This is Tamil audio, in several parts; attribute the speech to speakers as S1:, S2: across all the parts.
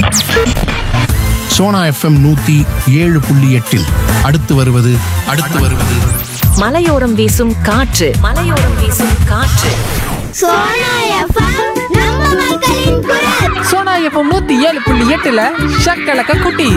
S1: சோனா எஃப்எம் நூத்தி ஏழு புள்ளி எட்டில் அடுத்து வருவது அடுத்து வருவது
S2: மலையோரம் வீசும் காற்று மலையோரம் வீசும் காற்று
S3: சோனா எஃப்எம் நம்ம மக்களின் குரல்
S4: சோனா எஃப்எம் நூத்தி ஏழு புள்ளி எட்டுல ஷக்கலக்க குட்டி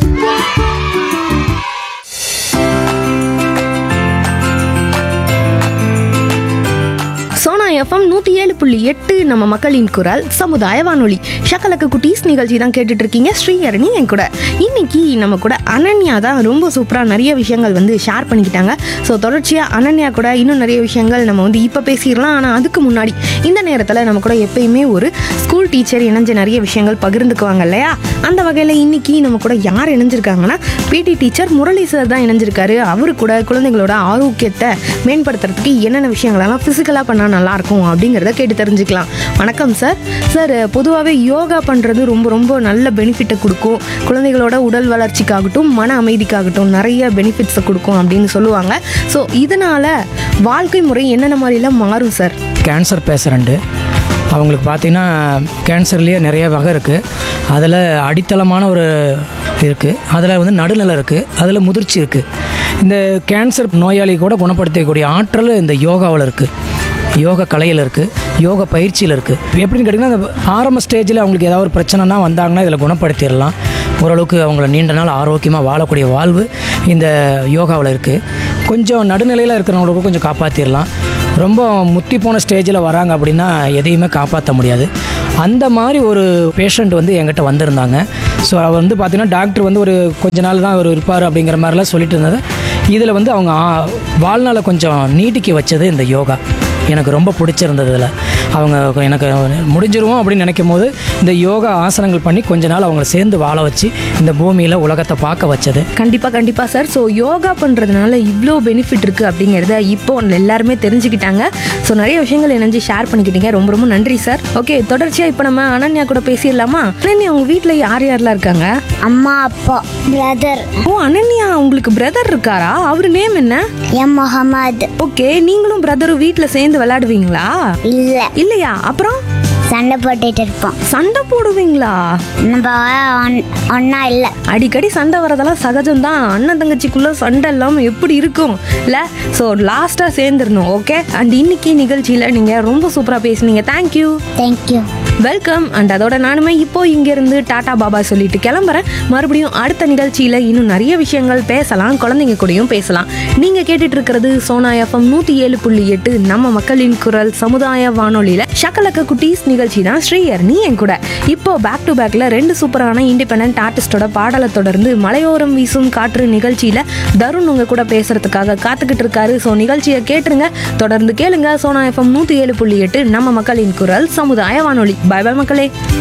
S5: சோனா எஃப்எம் நூற்றி ஏழு புள்ளி எட்டு நம்ம மக்களின் குரல் சமுதாய வானொலி ஷக்கலக்கு குட்டீஸ் நிகழ்ச்சி தான் கேட்டுட்டு இருக்கீங்க ஸ்ரீஹரணி என் கூட இன்னைக்கு நம்ம கூட அனன்யா தான் ரொம்ப சூப்பராக நிறைய விஷயங்கள் வந்து ஷேர் பண்ணிக்கிட்டாங்க ஸோ தொடர்ச்சியாக அனன்யா கூட இன்னும் நிறைய விஷயங்கள் நம்ம வந்து இப்போ பேசிடலாம் ஆனால் அதுக்கு முன்னாடி இந்த நேரத்தில் நம்ம கூட எப்பயுமே ஒரு ஸ்கூல் டீச்சர் இணைஞ்ச நிறைய விஷயங்கள் பகிர்ந்துக்குவாங்க இல்லையா அந்த வகையில் இன்னைக்கு நம்ம கூட யார் இணைஞ்சிருக்காங்கன்னா பிடி டீச்சர் முரளி சார் தான் இணைஞ்சிருக்காரு அவரு கூட குழந்தைங்களோட ஆரோக்கியத்தை மேம்படுத்துறதுக்கு என்னென்ன விஷயங்களெல்லாம் ஃபிசிக்கலாக பண்ணால் நல்லாயிருக்கும் அப்படிங்கிறத கேட்டு தெரிஞ்சுக்கலாம் வணக்கம் சார் சார் பொதுவாகவே யோகா பண்ணுறது ரொம்ப ரொம்ப நல்ல பெனிஃபிட்டை கொடுக்கும் குழந்தைகளோட உடல் வளர்ச்சிக்காகட்டும் மன அமைதிக்காகட்டும் நிறைய பெனிஃபிட்ஸை கொடுக்கும் அப்படின்னு சொல்லுவாங்க ஸோ இதனால் வாழ்க்கை முறை என்னென்ன மாதிரிலாம் மாறும் சார்
S6: கேன்சர் பேஷண்ட்டு அவங்களுக்கு பார்த்தீங்கன்னா கேன்சர்லேயே நிறைய வகை இருக்குது அதில் அடித்தளமான ஒரு இருக்குது அதில் வந்து நடுநிலை இருக்குது அதில் முதிர்ச்சி இருக்குது இந்த கேன்சர் நோயாளி கூட குணப்படுத்தக்கூடிய ஆற்றல் இந்த யோகாவில் இருக்குது யோக கலையில் இருக்குது யோக பயிற்சியில் இருக்குது எப்படின்னு கேட்டிங்கன்னா அந்த ஆரம்ப ஸ்டேஜில் அவங்களுக்கு ஏதாவது ஒரு பிரச்சனைனா வந்தாங்கன்னா இதில் குணப்படுத்திடலாம் ஓரளவுக்கு அவங்கள நீண்ட நாள் ஆரோக்கியமாக வாழக்கூடிய வாழ்வு இந்த யோகாவில் இருக்குது கொஞ்சம் நடுநிலையில் இருக்கிறவங்களுக்கு கொஞ்சம் காப்பாற்றிடலாம் ரொம்ப முத்தி போன ஸ்டேஜில் வராங்க அப்படின்னா எதையுமே காப்பாற்ற முடியாது அந்த மாதிரி ஒரு பேஷண்ட் வந்து என்கிட்ட வந்திருந்தாங்க ஸோ அவர் வந்து பார்த்தீங்கன்னா டாக்டர் வந்து ஒரு கொஞ்ச நாள் தான் அவர் இருப்பார் அப்படிங்கிற மாதிரிலாம் சொல்லிட்டு இருந்தது இதில் வந்து அவங்க ஆ- வாழ்நாளை கொஞ்சம் நீட்டிக்க வச்சது இந்த யோகா எனக்கு ரொம்ப பிடிச்சிருந்தது இதில் அவங்க எனக்கு முடிஞ்சிருவோம் அப்படின்னு நினைக்கும் போது இந்த யோகா ஆசனங்கள் பண்ணி கொஞ்ச நாள் அவங்கள சேர்ந்து வாழ வச்சு இந்த பூமியில் உலகத்தை பார்க்க வச்சது
S5: கண்டிப்பாக கண்டிப்பாக சார் ஸோ யோகா பண்ணுறதுனால இவ்வளோ பெனிஃபிட் இருக்குது அப்படிங்கிறத இப்போ எல்லாருமே தெரிஞ்சுக்கிட்டாங்க ஸோ நிறைய விஷயங்கள் இணைஞ்சு ஷேர் பண்ணிக்கிட்டீங்க ரொம்ப ரொம்ப நன்றி சார் ஓகே தொடர்ச்சியாக இப்போ நம்ம அனன்யா கூட பேசிடலாமா அனன்யா உங்கள் வீட்டில் யார் யாரெல்லாம் இருக்காங்க
S3: அம்மா அப்பா பிரதர்
S5: ஓ அனன்யா உங்களுக்கு பிரதர் இருக்காரா அவர் நேம் என்ன
S3: எம் முகமது
S5: ஓகே நீங்களும் பிரதரும் வீட்டில் சேர்ந்து விளையாடுவீங்களா
S3: இல்ல
S5: இல்லையா அப்புறம்
S3: சண்டை போட்டுட்டு இருப்போம்
S5: சண்டை போடுவீங்களா
S3: நம்ம ஒன்- ஒண்ணா இல்ல
S5: அடிக்கடி சண்டை வரதெல்லாம் சகஜம்தான் அண்ணன் தங்கச்சிக்குள்ள சண்டை இல்லாமல் எப்படி இருக்கும் இல்லை ஸோ லாஸ்ட்டாக சேர்ந்துடணும் ஓகே அண்ட் இன்னைக்கு நிகழ்ச்சியில் நீங்கள் ரொம்ப சூப்பராக பேசுனீங்க தேங்க்யூ
S3: தேங்க்யூ
S5: வெல்கம் அண்ட் அதோட நானுமே இப்போ இங்கேருந்து டாடா பாபா சொல்லிட்டு கிளம்புறேன் மறுபடியும் அடுத்த நிகழ்ச்சியில் இன்னும் நிறைய விஷயங்கள் பேசலாம் குழந்தைங்க கூடயும் பேசலாம் நீங்கள் கேட்டுட்டு இருக்கிறது சோனா எஃப்எம் நூற்றி ஏழு புள்ளி எட்டு நம்ம மக்களின் குரல் சமுதாய வானொலியில் ஷக்கலக்க குட்டீஸ் நிகழ்ச்சி தான் ஸ்ரீயர் நீ என் கூட இப்போ பேக் டு பேக்கில் ரெண்டு சூப்பரான இண்டிபெண்ட் ஆர்டிஸ்டோட பாடலை தொடர்ந்து மலையோரம் வீசும் காற்று நிகழ்ச்சியில் தருண் உங்க கூட பேசுறதுக்காக காத்துக்கிட்டு இருக்காரு ஸோ நிகழ்ச்சியை கேட்டுருங்க தொடர்ந்து கேளுங்க சோனா எஃப்எம் நூற்றி ஏழு புள்ளி எட்டு நம்ம மக்களின் குரல் சமுதாய வானொலி பை பை மக்களே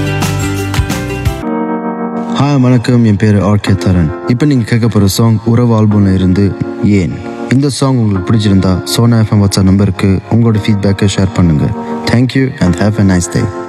S7: ஹாய் வணக்கம் என் பேர் ஆர்கே தரன் இப்போ நீங்கள் கேட்க போகிற சாங் உறவு ஆல்பம்ல இருந்து ஏன் இந்த சாங் உங்களுக்கு பிடிச்சிருந்தா சோனா எஃப்எம் வாட்ஸ்அப் நம்பருக்கு உங்களோட ஃபீட்பேக்கை ஷேர் பண்ணுங்கள் thank you and have a nice day